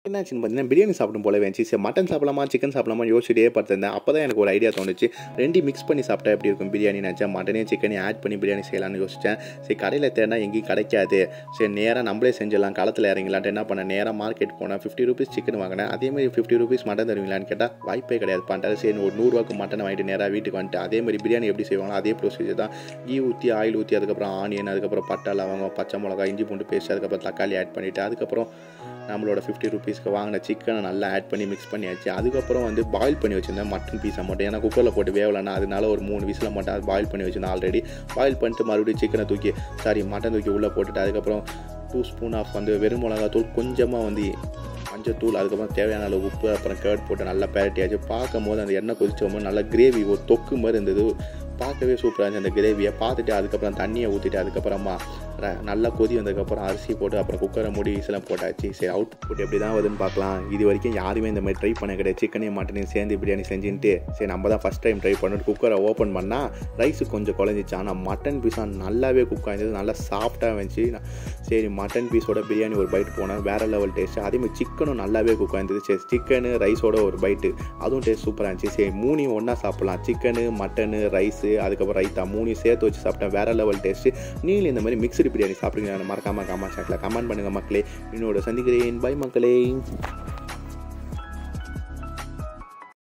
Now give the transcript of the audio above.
என்னாச்சுன்னு பார்த்தீங்கன்னா பிரியாணி சாப்பிடும் போல வேணுச்சு சரி மட்டன் சாப்பிடலாமா சிக்கன் சாப்பிடலாமா யோசிச்சுட்டே பார்த்துருந்தேன் அப்போ தான் எனக்கு ஒரு ஐடியா தோணுச்சு ரெண்டையும் மிக்ஸ் பண்ணி சாப்பிட்டா எப்படி இருக்கும் பிரியாணி நினச்சேன் மட்டனையும் சிக்கனையும் ஆட் பண்ணி பிரியாணி செய்யலாம்னு யோசித்தேன் சரி கடையில் தேடினா எங்கேயும் கிடைக்காது சரி நேராக நம்மளே செஞ்சிடலாம் களத்தில் இறங்கலான்ட்டு என்ன பண்ணேன் நேராக மார்க்கெட் போனேன் ஃபிஃப்டி ருபீஸ் சிக்கன் வாங்கினேன் அதேமாதிரி ஃபிஃப்டி ருபீஸ் மட்டன் தருவீங்களான்னு கேட்டால் வாய்ப்பே கிடையாது பண்ணிட்டாரு சரி ஒரு நூறுரூவாக்கு மட்டன் வாங்கிட்டு நேராக வீட்டுக்கு வந்துட்டு அதே மாதிரி பிரியாணி எப்படி செய்வாங்களோ அதே ப்ரொசீஜர் தான் ஈ ஊற்றி ஆயில் ஊற்றி அதுக்கப்புறம் ஆனியன் அதுக்கப்புறம் பட்டை லவங்கம் பச்சை மிளகா இஞ்சி பூண்டு பேஸ்ட் அதுக்கப்புறம் தக்காளி ஆட் பண்ணிவிட்டு அதுக்கப்புறம் நம்மளோட ஃபிஃப்டி ருபீஸ்க்கு வாங்கின சிக்கனை நல்லா ஆட் பண்ணி மிக்ஸ் பண்ணியாச்சு அதுக்கப்புறம் வந்து பாயில் பண்ணி வச்சுருந்தேன் மட்டன் பீஸை மட்டும் ஏன்னா குக்கரில் போட்டு வேவலைன்னா அதனால ஒரு மூணு விசில் மட்டும் அது பாயில் பண்ணி வச்சுருந்தேன் ஆல்ரெடி பாயில் பண்ணிட்டு மறுபடியும் சிக்கனை தூக்கி சாரி மட்டன் தூக்கி உள்ளே போட்டுட்டு அதுக்கப்புறம் டூ ஸ்பூன் ஆஃப் வந்து வெறும் மிளகாத்தூள் கொஞ்சமாக வந்து மஞ்சத்தூள் அதுக்கப்புறம் தேவையான அளவு உப்பு அப்புறம் கேர்ட் போட்டு நல்லா பேரட்டியாச்சு பார்க்கும் போது அந்த எண்ணெய் கொதிச்ச போது நல்லா கிரேவி ஒரு தொக்கு மாதிரி இருந்தது பார்க்கவே சூப்பராக இருந்துச்சு அந்த கிரேவியை பார்த்துட்டு அதுக்கப்புறம் தண்ணியை ஊற்றிட்டு அதுக்கப்புறமா ர- நல்லா கொதி வந்ததுக்கப்புறம் அரிசி போட்டு அப்புறம் குக்கரை மூடி விசிலாம் போட்டாச்சு சரி அவுட் புட் எப்படி தான் வருதுன்னு பார்க்கலாம் இது வரைக்கும் யாருமே இந்த மாதிரி ட்ரை பண்ண கிடையாது சிக்கனையும் மட்டனையும் சேர்ந்து பிரியாணி செஞ்சுட்டு சரி நம்ம தான் ஃபஸ்ட் டைம் ட்ரை பண்ணிட்டு குக்கரை ஓப்பன் பண்ணால் ரைஸு கொஞ்சம் குழஞ்சிச்சு ஆனால் மட்டன் பீஸாக நல்லாவே குக் ஆயிருந்தது நல்லா சாஃப்டாக இருந்துச்சு நான் சரி மட்டன் பீஸோட பிரியாணி ஒரு பைட் போனேன் வேறு லெவல் டேஸ்ட்டு அதேமாதிரி சிக்கனும் நல்லாவே குக் ஆயிருந்தது சரி சிக்கனு ரைஸோட ஒரு பைட்டு அதுவும் டேஸ்ட் சூப்பராக இருந்துச்சு சரி மூணையும் ஒன்றா சாப்பிட்லாம் சிக்கனு மட்டனு ரைஸு அதுக்கப்புறம் ரைத்தா மூணையும் சேர்த்து வச்சு சாப்பிட்டேன் வேறு லெவல் டேஸ்ட்டு நீங்களும் இந்த மாதிரி மிக்சடு பிரியாணி சாப்பிடுங்க மறக்காமல் கமெண்ட் செக்ல கமெண்ட் பண்ணுங்கள் மக்களே என்னோட சந்திக்கிறேன் பை மக்களே